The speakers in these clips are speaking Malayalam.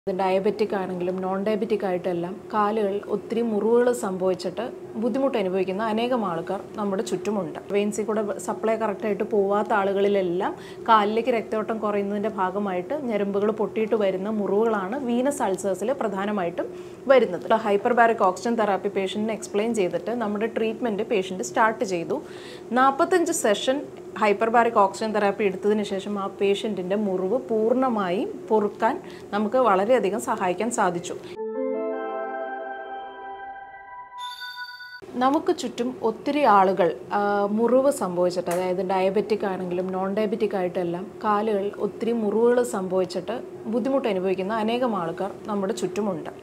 ഇത് ഡയബറ്റിക് ആണെങ്കിലും നോൺ ഡയബറ്റിക് ആയിട്ടെല്ലാം കാലുകൾ ഒത്തിരി മുറിവുകൾ സംഭവിച്ചിട്ട് ബുദ്ധിമുട്ട് അനുഭവിക്കുന്ന അനേകം ആൾക്കാർ നമ്മുടെ ചുറ്റുമുണ്ട് വെയിൻസിൽ കൂടെ സപ്ലൈ കറക്റ്റായിട്ട് പോവാത്ത ആളുകളിലെല്ലാം കാലിലേക്ക് രക്തയോട്ടം കുറയുന്നതിൻ്റെ ഭാഗമായിട്ട് ഞരമ്പുകൾ പൊട്ടിയിട്ട് വരുന്ന മുറിവുകളാണ് വീനസ് അൾസേഴ്സിൽ പ്രധാനമായിട്ടും വരുന്നത് ഹൈപ്പർ ബാരിക് ഓക്സിജൻ തെറാപ്പി പേഷ്യൻറ്റിന് എക്സ്പ്ലെയിൻ ചെയ്തിട്ട് നമ്മുടെ ട്രീറ്റ്മെൻറ്റ് പേഷ്യൻറ്റ് സ്റ്റാർട്ട് ചെയ്തു നാൽപ്പത്തഞ്ച് സെഷൻ ഹൈപ്പർബാറിക് ഓക്സിജൻ തെറാപ്പി എടുത്തതിന് ശേഷം ആ പേഷ്യൻറ്റിൻ്റെ മുറിവ് പൂർണ്ണമായും പൊറുക്കാൻ നമുക്ക് വളരെയധികം സഹായിക്കാൻ സാധിച്ചു നമുക്ക് ചുറ്റും ഒത്തിരി ആളുകൾ ആ, മുറിവ് സംഭവിച്ചിട്ട് അതായത് ഡയബറ്റിക് ആണെങ്കിലും നോൺ ഡയബറ്റിക് ആയിട്ടെല്ലാം കാലുകൾ ഒത്തിരി മുറിവുകൾ സംഭവിച്ചിട്ട് ബുദ്ധിമുട്ട് അനുഭവിക്കുന്ന അനേകം ആൾക്കാർ നമ്മുടെ ചുറ്റുമുണ്ട്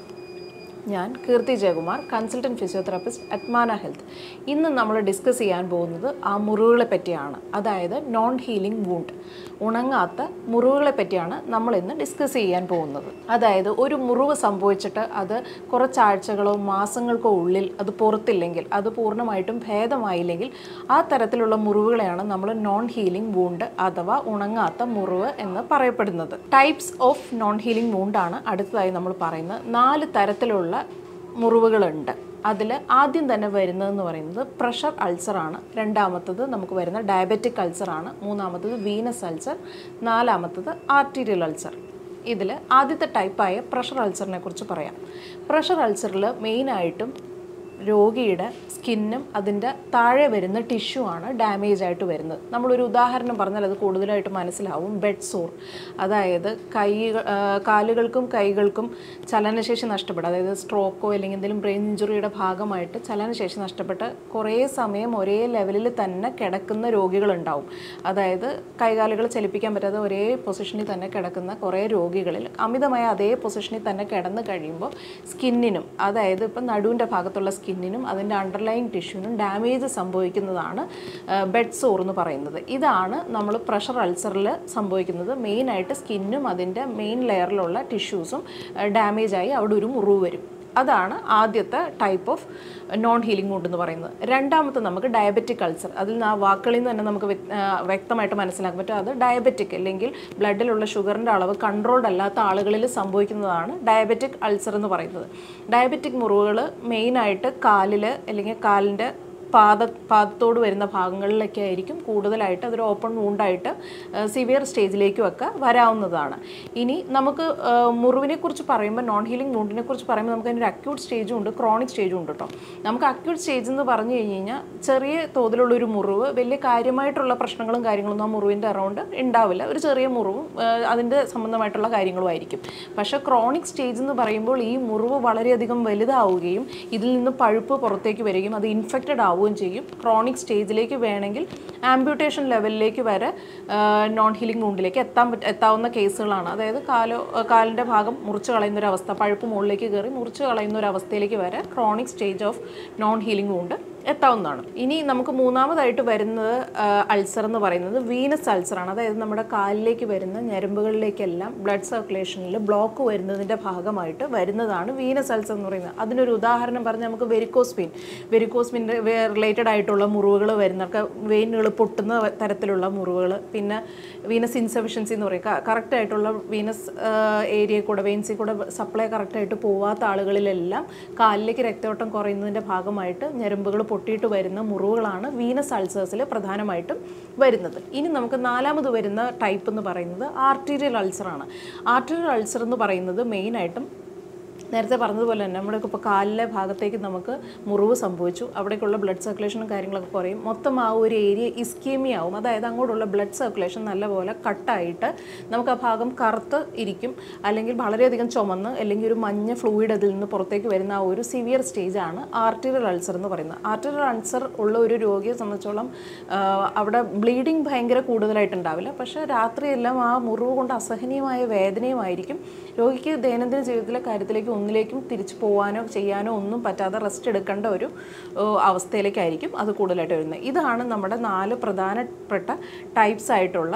ഞാൻ കീർത്തി ജയകുമാർ കൺസൾട്ടൻറ്റ് ഫിസിയോതെറാപ്പിസ്റ്റ് അറ്റ്മാന ഹെൽത്ത് ഇന്ന് നമ്മൾ ഡിസ്കസ് ചെയ്യാൻ പോകുന്നത് ആ മുറിവുകളെ പറ്റിയാണ് അതായത് നോൺ ഹീലിംഗ് വൂണ്ട് ഉണങ്ങാത്ത മുറിവുകളെ പറ്റിയാണ് നമ്മൾ ഇന്ന് ഡിസ്കസ് ചെയ്യാൻ പോകുന്നത് അതായത് ഒരു മുറിവ് സംഭവിച്ചിട്ട് അത് കുറച്ചാഴ്ചകളോ മാസങ്ങൾക്കോ ഉള്ളിൽ അത് പുറത്തില്ലെങ്കിൽ അത് പൂർണ്ണമായിട്ടും ഭേദമായില്ലെങ്കിൽ ആ തരത്തിലുള്ള മുറിവുകളെയാണ് നമ്മൾ നോൺ ഹീലിംഗ് വൂണ്ട് അഥവാ ഉണങ്ങാത്ത മുറിവ് എന്ന് പറയപ്പെടുന്നത് ടൈപ്സ് ഓഫ് നോൺ ഹീലിംഗ് വൂണ്ടാണ് അടുത്തതായി നമ്മൾ പറയുന്നത് നാല് തരത്തിലുള്ള മുറിവുകളുണ്ട് അതിൽ ആദ്യം തന്നെ വരുന്നതെന്ന് പറയുന്നത് പ്രഷർ അൾസറാണ് രണ്ടാമത്തത് നമുക്ക് വരുന്ന ഡയബറ്റിക് അൾസറാണ് മൂന്നാമത്തത് വീനസ് അൾസർ നാലാമത്തത് ആർട്ടീരിയൽ അൾസർ ഇതിൽ ആദ്യത്തെ ടൈപ്പായ പ്രഷർ അൾസറിനെ കുറിച്ച് പറയാം പ്രഷർ അൾസറിൽ മെയിനായിട്ടും രോഗിയുടെ സ്കിന്നും അതിൻ്റെ താഴെ വരുന്ന ടിഷ്യൂ ആണ് ഡാമേജ് ആയിട്ട് വരുന്നത് നമ്മളൊരു ഉദാഹരണം പറഞ്ഞാൽ അത് കൂടുതലായിട്ട് മനസ്സിലാവും ബെഡ് സോർ അതായത് കൈ ആ, കാലുകൾക്കും കൈകൾക്കും ചലനശേഷി നഷ്ടപ്പെടുക അതായത് സ്ട്രോക്കോ അല്ലെങ്കിൽ എന്തെങ്കിലും ബ്രെയിൻ ഇഞ്ചുറിയുടെ ഭാഗമായിട്ട് ചലനശേഷി നഷ്ടപ്പെട്ട് കുറേ സമയം ഒരേ ലെവലിൽ തന്നെ കിടക്കുന്ന രോഗികളുണ്ടാവും അതായത് കൈകാലുകൾ ചലിപ്പിക്കാൻ പറ്റാതെ ഒരേ പൊസിഷനിൽ തന്നെ കിടക്കുന്ന കുറേ രോഗികളിൽ അമിതമായ അതേ പൊസിഷനിൽ തന്നെ കിടന്ന് കഴിയുമ്പോൾ സ്കിന്നിനും അതായത് ഇപ്പം നടുവിൻ്റെ ഭാഗത്തുള്ള സ്കിന്നിനും അതിൻ്റെ അണ്ടർലൈൻ ടിഷ്യൂവിനും ഡാമേജ് സംഭവിക്കുന്നതാണ് ബെഡ് സോർ എന്ന് പറയുന്നത് ഇതാണ് നമ്മൾ പ്രഷർ അൾസറിൽ സംഭവിക്കുന്നത് മെയിനായിട്ട് സ്കിന്നും അതിൻ്റെ മെയിൻ ലെയറിലുള്ള ടിഷ്യൂസും ഡാമേജ് ആയി അവിടെ ഒരു മുറിവ് വരും അതാണ് ആദ്യത്തെ type of non healing wound എന്ന് പറയുന്നത് രണ്ടാമത്തെ നമുക്ക് ഡയബറ്റിക് അൾസർ അതിൽ നിന്ന് ആ വാക്കുകളിൽ നിന്ന് തന്നെ നമുക്ക് വ്യ- ആ, വ്യക്തമായിട്ട് മനസ്സിലാക്കാൻ പറ്റും അത് ഡയബറ്റിക് അല്ലെങ്കിൽ ബ്ലഡിലുള്ള ഷുഗറിൻ്റെ അളവ് കൺട്രോൾഡ് അല്ലാത്ത ആളുകളിൽ സംഭവിക്കുന്നതാണ് ഡയബറ്റിക് അൾസർ എന്ന് പറയുന്നത് ഡയബറ്റിക് മുറിവുകൾ മെയിനായിട്ട് കാലിൽ അല്ലെങ്കിൽ കാലിൻ്റെ പാദ പാദത്തോട് വരുന്ന ഭാഗങ്ങളിലൊക്കെ ആയിരിക്കും കൂടുതലായിട്ട് അതൊരു ഓപ്പൺ വൂണ്ടായിട്ട് സിവിയർ സ്റ്റേജിലേക്കും ഒക്കെ വരാവുന്നതാണ് ഇനി നമുക്ക് ആ, മുറിവിനെ കുറിച്ച് പറയുമ്പോൾ നോൺ ഹീലിംഗ് വൂണ്ടിനെ കുറിച്ച് പറയുമ്പോൾ നമുക്ക് അതിൻ്റെ അക്യൂട്ട് സ്റ്റേജും ഉണ്ട് ക്രോണിക് സ്റ്റേജും ഉണ്ട് കേട്ടോ നമുക്ക് അക്യൂട്ട് സ്റ്റേജ് എന്ന് പറഞ്ഞു കഴിഞ്ഞ് കഴിഞ്ഞാൽ ചെറിയ തോതിലുള്ള ഒരു മുറിവ് വലിയ കാര്യമായിട്ടുള്ള പ്രശ്നങ്ങളും കാര്യങ്ങളൊന്നും ആ മുറിവിൻ്റെ അറൗണ്ട് ഉണ്ടാവില്ല ഒരു ചെറിയ മുറിവും ആ, അതിൻ്റെ സംബന്ധമായിട്ടുള്ള കാര്യങ്ങളും ആയിരിക്കും പക്ഷേ ക്രോണിക് സ്റ്റേജ് എന്ന് പറയുമ്പോൾ ഈ മുറിവ് വളരെയധികം വലുതാവുകയും ഇതിൽ നിന്ന് പഴുപ്പ് പുറത്തേക്ക് വരികയും അത് ഇൻഫെക്റ്റഡ് ആവുകയും ചെയ്യും ക്രോണിക് സ്റ്റേജിലേക്ക് വേണമെങ്കിൽ ആംബ്യൂട്ടേഷൻ ലെവലിലേക്ക് വരെ നോൺ ഹീലിംഗ് വൂണ്ടിലേക്ക് എത്താൻ പറ്റ എത്താവുന്ന കേസുകളാണ് അതായത് കാലോ കാലിൻ്റെ ഭാഗം മുറിച്ച് കളയുന്ന ഒരു അവസ്ഥ പഴുപ്പ് മുകളിലേക്ക് കയറി മുറിച്ച് കളയുന്ന ഒരു അവസ്ഥയിലേക്ക് വരെ chronic stage of non healing wound എത്താവുന്നതാണ് ഇനി നമുക്ക് മൂന്നാമതായിട്ട് വരുന്നത് അൾസർ എന്ന് പറയുന്നത് വീനസ് അൾസറാണ് അതായത് നമ്മുടെ കാലിലേക്ക് വരുന്ന ഞരമ്പുകളിലേക്കെല്ലാം ബ്ലഡ് സർക്കുലേഷനിൽ ബ്ലോക്ക് വരുന്നതിൻ്റെ ഭാഗമായിട്ട് വരുന്നതാണ് വീനസ് അൾസർ എന്ന് പറയുന്നത് അതിനൊരു ഉദാഹരണം പറഞ്ഞാൽ നമുക്ക് വെരിക്കോസ് വെയിൻ വെരിക്കോസ് വെയിൻ്റെ റിലേറ്റഡ് ആയിട്ടുള്ള മുറിവുകൾ വരുന്നവർക്ക് വെയിനുകൾ പൊട്ടുന്ന തരത്തിലുള്ള മുറിവുകൾ പിന്നെ വീനസ് ഇൻസഫിഷ്യൻസി എന്ന് പറയും കറക്റ്റ് ആയിട്ടുള്ള വീനസ് ഏരിയ കൂടെ വെയിൻസിൽ കൂടെ സപ്ലൈ കറക്റ്റായിട്ട് പോവാത്ത ആളുകളിലെല്ലാം കാലിലേക്ക് രക്തയോട്ടം കുറയുന്നതിൻ്റെ ഭാഗമായിട്ട് ഞരമ്പുകൾ പൊട്ടിയിട്ട് വരുന്ന മുറിവുകളാണ് വീനസ് അൾസേഴ്സിൽ പ്രധാനമായിട്ടും വരുന്നത് ഇനി നമുക്ക് നാലാമത് വരുന്ന ടൈപ്പ് എന്ന് പറയുന്നത് ആർട്ടീരിയൽ അൾസറാണ് ആർട്ടീരിയൽ അൾസർ എന്ന് പറയുന്നത് മെയിനായിട്ടും നേരത്തെ പറഞ്ഞതുപോലെ തന്നെ നമ്മുടെ ഇപ്പോൾ കാലിലെ ഭാഗത്തേക്ക് നമുക്ക് മുറിവ് സംഭവിച്ചു അവിടേക്കുള്ള ബ്ലഡ് സർക്കുലേഷനും കാര്യങ്ങളൊക്കെ കുറയും മൊത്തം ആ ഒരു ഏരിയ ഇസ്കീമിയ ആവും അതായത് അങ്ങോട്ടുള്ള ബ്ലഡ് സർക്കുലേഷൻ നല്ലപോലെ കട്ടായിട്ട് നമുക്ക് ആ ഭാഗം കറുത്ത് ഇരിക്കും അല്ലെങ്കിൽ വളരെയധികം ചുമന്ന് അല്ലെങ്കിൽ ഒരു മഞ്ഞ ഫ്ലൂയിഡ് അതിൽ നിന്ന് പുറത്തേക്ക് വരുന്ന ആ ഒരു സിവിയർ സ്റ്റേജാണ് ആർട്ടീരിയൽ അൾസർ എന്ന് പറയുന്നത് ആർട്ടീരിയൽ അൾസർ ഉള്ള ഒരു രോഗിയെ സംബന്ധിച്ചോളം ആ, അവിടെ ബ്ലീഡിങ് ഭയങ്കര കൂടുതലായിട്ടുണ്ടാവില്ല പക്ഷേ രാത്രിയെല്ലാം ആ മുറിവ് കൊണ്ട് അസഹനീയമായ വേദനയുമായിരിക്കും രോഗിക്ക് ദൈനംദിന ജീവിതത്തിലെ കാര്യത്തിലേക്ക് ഒന്നിലേക്കും തിരിച്ചു പോകാനോ ചെയ്യാനോ ഒന്നും പറ്റാതെ റെസ്റ്റ് എടുക്കേണ്ട ഒരു ഏ, അവസ്ഥയിലേക്കായിരിക്കും അത് കൂടുതലായിട്ട് വരുന്നത് ഇതാണ് നമ്മുടെ നാല് പ്രധാനപ്പെട്ട ടൈപ്സ് ആയിട്ടുള്ള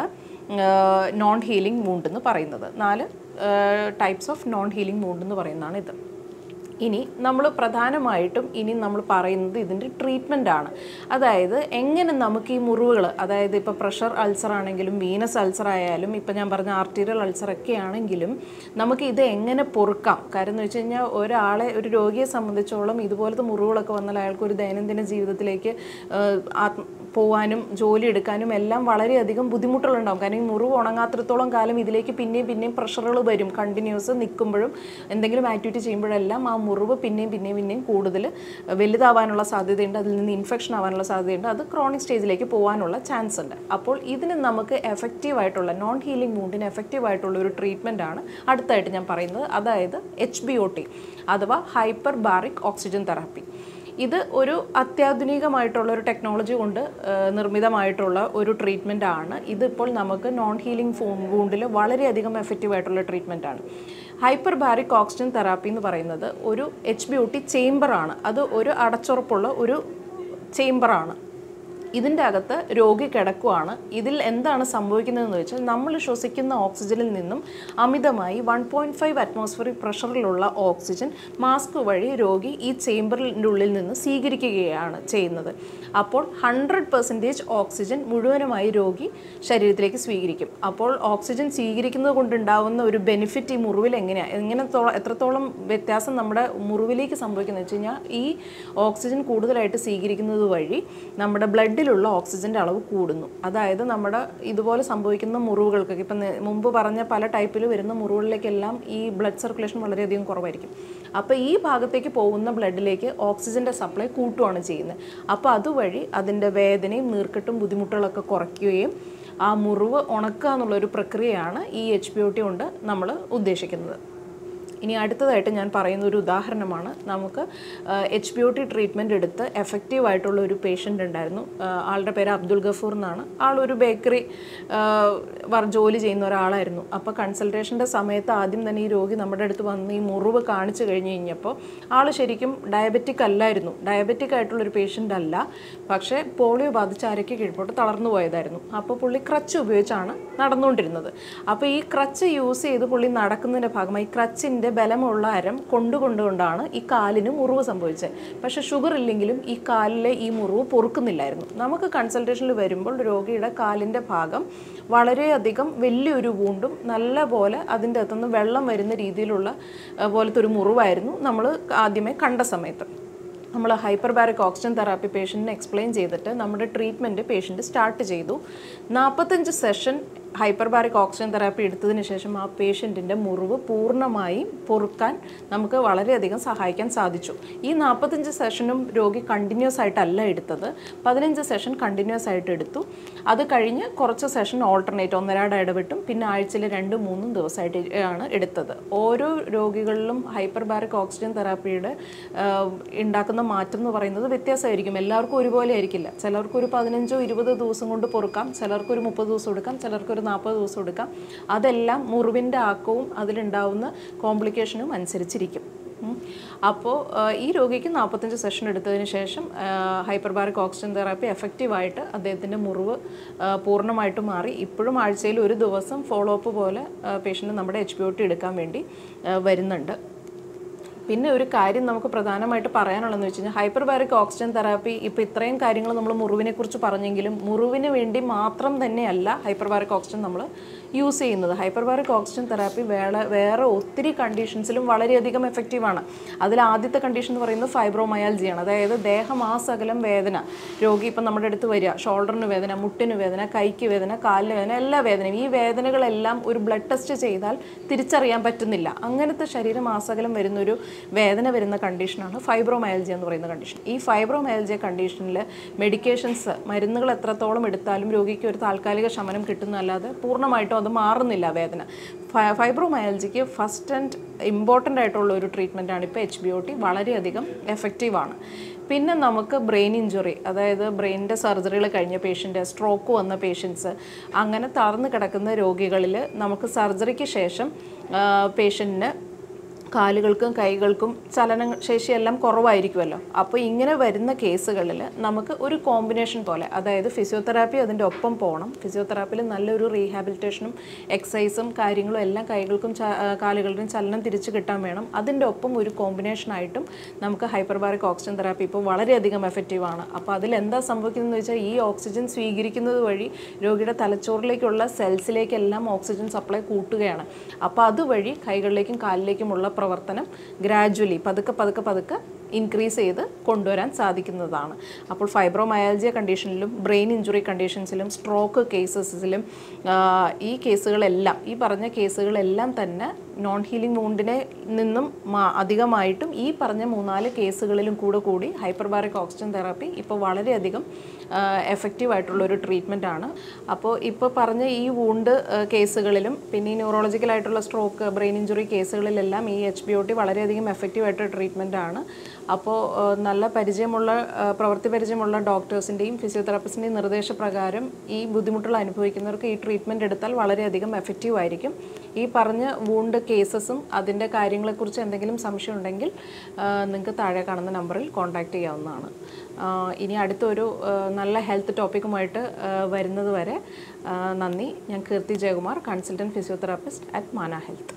നോൺ ഹീലിംഗ് വൂണ്ട് എന്ന് പറയുന്നത് നാല് types of non healing wound എന്ന് പറയുന്നതാണ് ഇത് ഇനി നമ്മൾ പ്രധാനമായിട്ടും ഇനി നമ്മൾ പറയുന്നത് ഇതിൻ്റെ ട്രീറ്റ്മെൻ്റ് ആണ് അതായത് എങ്ങനെ നമുക്ക് ഈ മുറിവുകൾ അതായത് ഇപ്പോൾ പ്രഷർ അൾസർ ആണെങ്കിലും വീനസ് അൾസർ ആയാലും ഇപ്പോൾ ഞാൻ പറഞ്ഞ ആർട്ടീരിയൽ അൾസർ ഒക്കെ ആണെങ്കിലും നമുക്ക് ഇത് എങ്ങനെ പൊറുക്കാം കാര്യം എന്ന് വെച്ച് കഴിഞ്ഞാൽ ഒരാളെ ഒരു രോഗിയെ സംബന്ധിച്ചോളം ഇതുപോലത്തെ മുറിവുകളൊക്കെ വന്നാൽ അയാൾക്ക് ഒരു ദൈനംദിന ജീവിതത്തിലേക്ക് ആഹ്, ആത്മ പോവാനും ജോലി എടുക്കാനും എല്ലാം വളരെയധികം ബുദ്ധിമുട്ടുകളുണ്ടാവും കാരണം ഈ മുറിവ് ഉണങ്ങാത്തിടത്തോളം കാലം ഇതിലേക്ക് പിന്നെയും പിന്നെയും പ്രഷറുകൾ വരും കണ്ടിന്യൂസ് നിൽക്കുമ്പോഴും എന്തെങ്കിലും ആക്ടിവിറ്റി ചെയ്യുമ്പോഴെല്ലാം ആ മുറിവ് പിന്നെയും പിന്നെയും പിന്നെയും കൂടുതൽ വലുതാവാനുള്ള സാധ്യതയുണ്ട് അതിൽ നിന്ന് ഇൻഫെക്ഷൻ ആവാനുള്ള സാധ്യതയുണ്ട് അത് ക്രോണിക് സ്റ്റേജിലേക്ക് പോകാനുള്ള ചാൻസ് ഉണ്ട് അപ്പോൾ ഇതിന് നമുക്ക് എഫക്റ്റീവ് ആയിട്ടുള്ള നോൺ ഹീലിംഗ് വൂണ്ടിന് എഫക്റ്റീവ് ആയിട്ടുള്ള ഒരു ട്രീറ്റ്മെൻ്റ് ആണ് അടുത്തായിട്ട് ഞാൻ പറയുന്നത് അതായത് എച്ച് ബി ഒ ടി അഥവാ ഹൈപ്പർ ബാറിക് ഓക്സിജൻ തെറാപ്പി ഇത് ഒരു അത്യാധുനികമായിട്ടുള്ള ഒരു ടെക്നോളജി കൊണ്ട് ആ, നിർമ്മിതമായിട്ടുള്ള ഒരു ട്രീറ്റ്മെൻ്റ് ആണ് ഇതിപ്പോൾ നമുക്ക് നോൺ ഹീലിംഗ് ഫോം വൂണ്ടിൽ വളരെയധികം എഫക്റ്റീവ് ആയിട്ടുള്ള ട്രീറ്റ്മെൻ്റ് ആണ് ഹൈപ്പർ ബാരിക് ഓക്സിജൻ തെറാപ്പി എന്ന് പറയുന്നത് ഒരു എച്ച് ബി ഒ ടി ചേംബറാണ് അത് ഒരു അടച്ചുറപ്പുള്ള ഒരു ചേംബറാണ് ഇതിൻ്റെ അകത്ത് രോഗി കിടക്കുവാണ് ഇതിൽ എന്താണ് സംഭവിക്കുന്നതെന്ന് വെച്ചാൽ നമ്മൾ ശ്വസിക്കുന്ന ഓക്സിജനിൽ നിന്നും അമിതമായി വൺ പോയിൻറ്റ് ഫൈവ് അറ്റ്മോസ്ഫിയറിക് പ്രഷറിലുള്ള ഓക്സിജൻ മാസ്ക് വഴി രോഗി ഈ ചേംബറിൻ്റെ ഉള്ളിൽ നിന്ന് സ്വീകരിക്കുകയാണ് ചെയ്യുന്നത് അപ്പോൾ ഹൺഡ്രഡ് പെർസെൻറ്റേജ് ഓക്സിജൻ മുഴുവനുമായി രോഗി ശരീരത്തിലേക്ക് സ്വീകരിക്കും അപ്പോൾ ഓക്സിജൻ സ്വീകരിക്കുന്നത് കൊണ്ടുണ്ടാവുന്ന ഒരു ബെനിഫിറ്റ് ഈ മുറിവിൽ എങ്ങനെയാണ് എങ്ങനത്തോളം എത്രത്തോളം വ്യത്യാസം നമ്മുടെ മുറിവിലേക്ക് സംഭവിക്കുന്നത് വെച്ച് കഴിഞ്ഞാൽ ഈ ഓക്സിജൻ കൂടുതലായിട്ട് സ്വീകരിക്കുന്നത് വഴി നമ്മുടെ ബ്ലഡിലുള്ള ഓക്സിജൻ്റെ അളവ് കൂടുന്നു അതായത് നമ്മുടെ ഇതുപോലെ സംഭവിക്കുന്ന മുറിവുകൾക്ക് ഇപ്പം നേ- മുമ്പ് പറഞ്ഞ പല ടൈപ്പിൽ വരുന്ന മുറിവുകളിലേക്കെല്ലാം ഈ ബ്ലഡ് സർക്കുലേഷൻ വളരെയധികം കുറവായിരിക്കും അപ്പോൾ ഈ ഭാഗത്തേക്ക് പോകുന്ന ബ്ലഡിലേക്ക് ഓക്സിജൻ്റെ സപ്ലൈ കൂട്ടുകയാണ് ചെയ്യുന്നത് അപ്പോൾ അതുവഴി അതിൻ്റെ വേദനയും നീർക്കെട്ടും ബുദ്ധിമുട്ടുകളൊക്കെ കുറയ്ക്കുകയും ആ മുറിവ് ഉണക്കുക എന്നുള്ളൊരു പ്രക്രിയയാണ് ഈ എച്ച് പി ഒ ടി കൊണ്ട് നമ്മൾ ഉദ്ദേശിക്കുന്നത് ഇനി അടുത്തതായിട്ട് ഞാൻ പറയുന്ന ഒരു ഉദാഹരണമാണ് നമുക്ക് H P O T treatment എടുത്ത് എഫക്റ്റീവ് ആയിട്ടുള്ള ഒരു പേഷ്യൻ്റ് ഉണ്ടായിരുന്നു ആ, ആളുടെ പേര് അബ്ദുൽ ഗഫൂർ എന്നാണ് ആളൊരു ബേക്കറി വർ ജോലി ചെയ്യുന്ന ഒരാളായിരുന്നു അപ്പോൾ കൺസൾട്ടേഷൻ്റെ സമയത്ത് ആദ്യം തന്നെ ഈ രോഗി നമ്മുടെ അടുത്ത് വന്ന് ഈ മുറിവ് കാണിച്ചു കഴിഞ്ഞ് കഴിഞ്ഞപ്പോൾ ആൾ ശരിക്കും ഡയബറ്റിക് അല്ലായിരുന്നു ഡയബറ്റിക് ആയിട്ടുള്ളൊരു പേഷ്യൻ്റ് അല്ല പക്ഷേ പോളിയോ ബാധിച്ച് അരയ്ക്ക് കീഴ്പോട്ട് തളർന്നു പോയതായിരുന്നു അപ്പോൾ പുള്ളി ക്രച്ച് ഉപയോഗിച്ചാണ് നടന്നുകൊണ്ടിരുന്നത് അപ്പോൾ ഈ ക്രച്ച് യൂസ് ചെയ്ത് പുള്ളി നടക്കുന്നതിൻ്റെ ഭാഗമായി ക്രച്ചിൻ്റെ ബലമുള്ള അരം കൊണ്ടുകൊണ്ടുകൊണ്ടാണ് ഈ കാലിന് മുറിവ് സംഭവിച്ചത് പക്ഷേ ഷുഗർ ഇല്ലെങ്കിലും ഈ കാലിലെ ഈ മുറിവ് പൊറുക്കുന്നില്ലായിരുന്നു നമുക്ക് കൺസൾട്ടേഷനിൽ വരുമ്പോൾ രോഗിയുടെ കാലിൻ്റെ ഭാഗം വളരെയധികം വലിയൊരു വൂണ്ടും നല്ല പോലെ അതിൻ്റെ അകത്തുനിന്ന് വെള്ളം വരുന്ന രീതിയിലുള്ള ആ, പോലത്തെ ഒരു മുറിവായിരുന്നു നമ്മൾ ആദ്യമേ കണ്ട സമയത്ത് നമ്മൾ ഹൈപ്പർ ബാരിക് ഓക്സിജൻ തെറാപ്പി പേഷ്യൻറ്റിന് എക്സ്പ്ലെയിൻ ചെയ്തിട്ട് നമ്മുടെ ട്രീറ്റ്മെൻറ്റ് പേഷ്യൻറ്റ് സ്റ്റാർട്ട് ചെയ്തു നാൽപ്പത്തഞ്ച് session hyperbaric oxygen therapy എടുത്തതിന് ശേഷം ആ പേഷ്യൻറ്റിൻ്റെ മുറിവ് പൂർണ്ണമായും പൊറുക്കാൻ നമുക്ക് വളരെയധികം സഹായിക്കാൻ സാധിച്ചു ഈ നാൽപ്പത്തഞ്ച് സെഷനും രോഗി കണ്ടിന്യൂസ് ആയിട്ടല്ല എടുത്തത് പതിനഞ്ച് സെഷൻ കണ്ടിന്യൂസ് ആയിട്ട് എടുത്തു അത് കഴിഞ്ഞ് കുറച്ച് സെഷൻ ഓൾട്ടർനേറ്റ് ഒന്നരാട ഇടവിട്ടും പിന്നെ ആഴ്ചയിൽ രണ്ടും മൂന്നും ദിവസമായിട്ട് ആണ് എടുത്തത് ഓരോ രോഗികളിലും ഹൈപ്പർ ബാരിക് ഓക്സിജൻ തെറാപ്പിയുടെ ആഹ്, ഉണ്ടാക്കുന്ന മാറ്റം എന്ന് പറയുന്നത് വ്യത്യാസമായിരിക്കും എല്ലാവർക്കും ഒരുപോലെ ആയിരിക്കില്ല ചിലർക്ക് ഒരു പതിനഞ്ചോ ഇരുപതോ ദിവസം കൊണ്ട് പൊറുക്കാം ചിലർക്ക് ഒരു മുപ്പത് ദിവസം എടുക്കാം ചിലർക്ക് ഒരു നാൽപ്പത് ദിവസം എടുക്കാം അതെല്ലാം മുറിവിൻ്റെ ആക്കവും അതിലുണ്ടാവുന്ന കോംപ്ലിക്കേഷനും അനുസരിച്ചിരിക്കും ഉം. അപ്പോൾ ഈ രോഗിക്ക് നാൽപ്പത്തഞ്ച് സെഷൻ എടുത്തതിന് ശേഷം ഹൈപ്പർബാറിക് ഓക്സിജൻ തെറാപ്പി എഫക്റ്റീവായിട്ട് അദ്ദേഹത്തിൻ്റെ മുറിവ് ആ, പൂർണ്ണമായിട്ട് മാറി ഇപ്പോഴും ആഴ്ചയിൽ ഒരു ദിവസം ഫോളോ അപ്പ് പോലെ പേഷ്യൻ്റ് നമ്മുടെ എച്ച് പി ഒ ടി എടുക്കാൻ വേണ്ടി ആ, വരുന്നുണ്ട് പിന്നെ ഒരു കാര്യം നമുക്ക് പ്രധാനമായിട്ട് പറയാനുള്ളതെന്ന് വെച്ച് കഴിഞ്ഞാൽ ഹൈപ്പർബാരിക് ഓക്സിജൻ തെറാപ്പി ഇപ്പോൾ ഇത്രയും കാര്യങ്ങൾ നമ്മൾ മുറിവിനെ കുറിച്ച് പറഞ്ഞെങ്കിലും മുറിവിന് വേണ്ടി മാത്രം തന്നെയല്ല ഹൈപ്പർബാരിക് ഓക്സിജൻ നമ്മൾ യൂസ് ചെയ്യുന്നത് ഹൈപ്പർബാരിക് ഓക്സിജൻ തെറാപ്പി വേറെ വേറെ ഒത്തിരി കണ്ടീഷൻസിലും വളരെയധികം എഫക്റ്റീവാണ് അതിൽ ആദ്യത്തെ കണ്ടീഷൻ എന്ന് പറയുന്നത് ഫൈബ്രോമയാൽജിയാണ് അതായത് ദേഹമാസകലം വേദന രോഗി ഇപ്പം നമ്മുടെ അടുത്ത് വരിക ഷോൾഡറിന് വേദന മുട്ടിന് വേദന കൈക്ക് വേദന കാലിന് വേദന എല്ലാ വേദനയും ഈ വേദനകളെല്ലാം ഒരു ബ്ലഡ് ടെസ്റ്റ് ചെയ്താൽ തിരിച്ചറിയാൻ പറ്റുന്നില്ല അങ്ങനത്തെ ശരീരമാസകലം വരുന്നൊരു വേദന വരുന്ന കണ്ടീഷനാണ് ഫൈബ്രോമയാൽജി എന്ന് പറയുന്ന കണ്ടീഷൻ ഈ ഫൈബ്രോമയാൽജിയ കണ്ടീഷനിൽ മെഡിക്കേഷൻസ് മരുന്നുകൾ എത്രത്തോളം എടുത്താലും രോഗിക്ക് ഒരു താൽക്കാലിക ശമനം കിട്ടുന്നതല്ലാതെ പൂർണ്ണമായിട്ടും അത് മാറുന്നില്ല വേദന ഫ- ഫൈബ്രോമയാൽജിക്ക് ഫസ്റ്റ് ആൻഡ് ഇമ്പോർട്ടൻ്റ് ആയിട്ടുള്ള ഒരു ട്രീറ്റ്മെൻറ്റാണ് ഇപ്പോൾ എച്ച് ബി ഒ ടി വളരെയധികം എഫക്റ്റീവാണ് പിന്നെ നമുക്ക് ബ്രെയിൻ ഇഞ്ചുറി അതായത് ബ്രെയിനിൻ്റെ സർജറികൾ കഴിഞ്ഞ പേഷ്യൻ്റ് സ്ട്രോക്ക് വന്ന പേഷ്യൻസ് അങ്ങനെ തളർന്ന് കിടക്കുന്ന രോഗികളിൽ നമുക്ക് സർജറിക്ക് ശേഷം പേഷ്യൻറ്റിന് കാലുകൾക്കും കൈകൾക്കും ചലന ശേഷിയെല്ലാം കുറവായിരിക്കുമല്ലോ അപ്പോൾ ഇങ്ങനെ വരുന്ന കേസുകളിൽ നമുക്ക് ഒരു കോമ്പിനേഷൻ പോലെ അതായത് ഫിസിയോതെറാപ്പി അതിൻ്റെ ഒപ്പം പോകണം ഫിസിയോതെറാപ്പിയിൽ നല്ലൊരു റീഹാബിലിറ്റേഷനും എക്സസൈസും കാര്യങ്ങളും എല്ലാം കൈകൾക്കും ച- ആ, കാലുകളുടെയും ചലനം തിരിച്ചു കിട്ടാൻ വേണം അതിൻ്റെ ഒപ്പം ഒരു കോമ്പിനേഷനായിട്ടും നമുക്ക് ഹൈപ്പർബാറിക് ഓക്സിജൻ തെറാപ്പി ഇപ്പോൾ വളരെയധികം എഫക്റ്റീവാണ് അപ്പോൾ അതിൽ എന്താ സംഭവിക്കുന്നതെന്ന് വെച്ചാൽ ഈ ഓക്സിജൻ സ്വീകരിക്കുന്നത് വഴി രോഗിയുടെ തലച്ചോറിലേക്കുള്ള സെൽസിലേക്കെല്ലാം ഓക്സിജൻ സപ്ലൈ കൂട്ടുകയാണ് അപ്പോൾ അതുവഴി കൈകളിലേക്കും കാലിലേക്കുമുള്ള പ്രവർത്തനം ഗ്രാജ്വലി പതുക്കെ പതുക്കെ പതുക്കെ ഇൻക്രീസ് ചെയ്ത് കൊണ്ടുവരാൻ സാധിക്കുന്നതാണ് അപ്പോൾ ഫൈബ്രോമയാൽജിയ കണ്ടീഷനിലും ബ്രെയിൻ ഇഞ്ചുറി കണ്ടീഷൻസിലും സ്ട്രോക്ക് കേസസിലും ഈ കേസുകളെല്ലാം ഈ പറഞ്ഞ കേസുകളെല്ലാം തന്നെ നോൺ ഹീലിംഗ് വൂണ്ടിനെ നിന്നും മാ- അധികമായിട്ടും ഈ പറഞ്ഞ മൂന്നാല് കേസുകളിലും കൂടെ കൂടി ഹൈപ്പർബാറിക് ഓക്സിജൻ തെറാപ്പി ഇപ്പോൾ വളരെയധികം എഫക്റ്റീവ് ആയിട്ടുള്ള ഒരു ട്രീറ്റ്മെൻ്റ് ആണ് അപ്പോൾ ഇപ്പോൾ പറഞ്ഞ ഈ വൂണ്ട് കേസുകളിലും പിന്നെ ഈ ന്യൂറോളജിക്കൽ ആയിട്ടുള്ള സ്ട്രോക്ക് ബ്രെയിൻ ഇഞ്ചുറി കേസുകളിലെല്ലാം ഈ എച്ച് ബി ഒ ടി വളരെയധികം എഫക്റ്റീവ് ആയിട്ടുള്ള ട്രീറ്റ്മെൻ്റ് ആണ് അപ്പോൾ നല്ല പരിചയമുള്ള ആ, പ്രവൃത്തി പരിചയമുള്ള ഡോക്ടേഴ്സിൻ്റെയും ഫിസിയോതെറാപ്പിസ്റ്റിൻ്റെയും നിർദ്ദേശപ്രകാരം ഈ ബുദ്ധിമുട്ടുകൾ അനുഭവിക്കുന്നവർക്ക് ഈ ട്രീറ്റ്മെൻറ്റ് എടുത്താൽ വളരെയധികം എഫക്റ്റീവ് ആയിരിക്കും ഈ പറഞ്ഞ വൂണ്ട് കേസസും അതിൻ്റെ കാര്യങ്ങളെക്കുറിച്ച് എന്തെങ്കിലും സംശയം ഉണ്ടെങ്കിൽ നിങ്ങൾക്ക് താഴെ കാണുന്ന നമ്പറിൽ കോൺടാക്റ്റ് ചെയ്യാവുന്നതാണ് ആ, ഇനി അടുത്തൊരു ആ, നല്ല ഹെൽത്ത് ടോപ്പിക്കുമായിട്ട് ആ, വരുന്നത് വരെ ആ, നന്ദി ഞാൻ Keerthi Jayakumar consultant physiotherapist at Mana health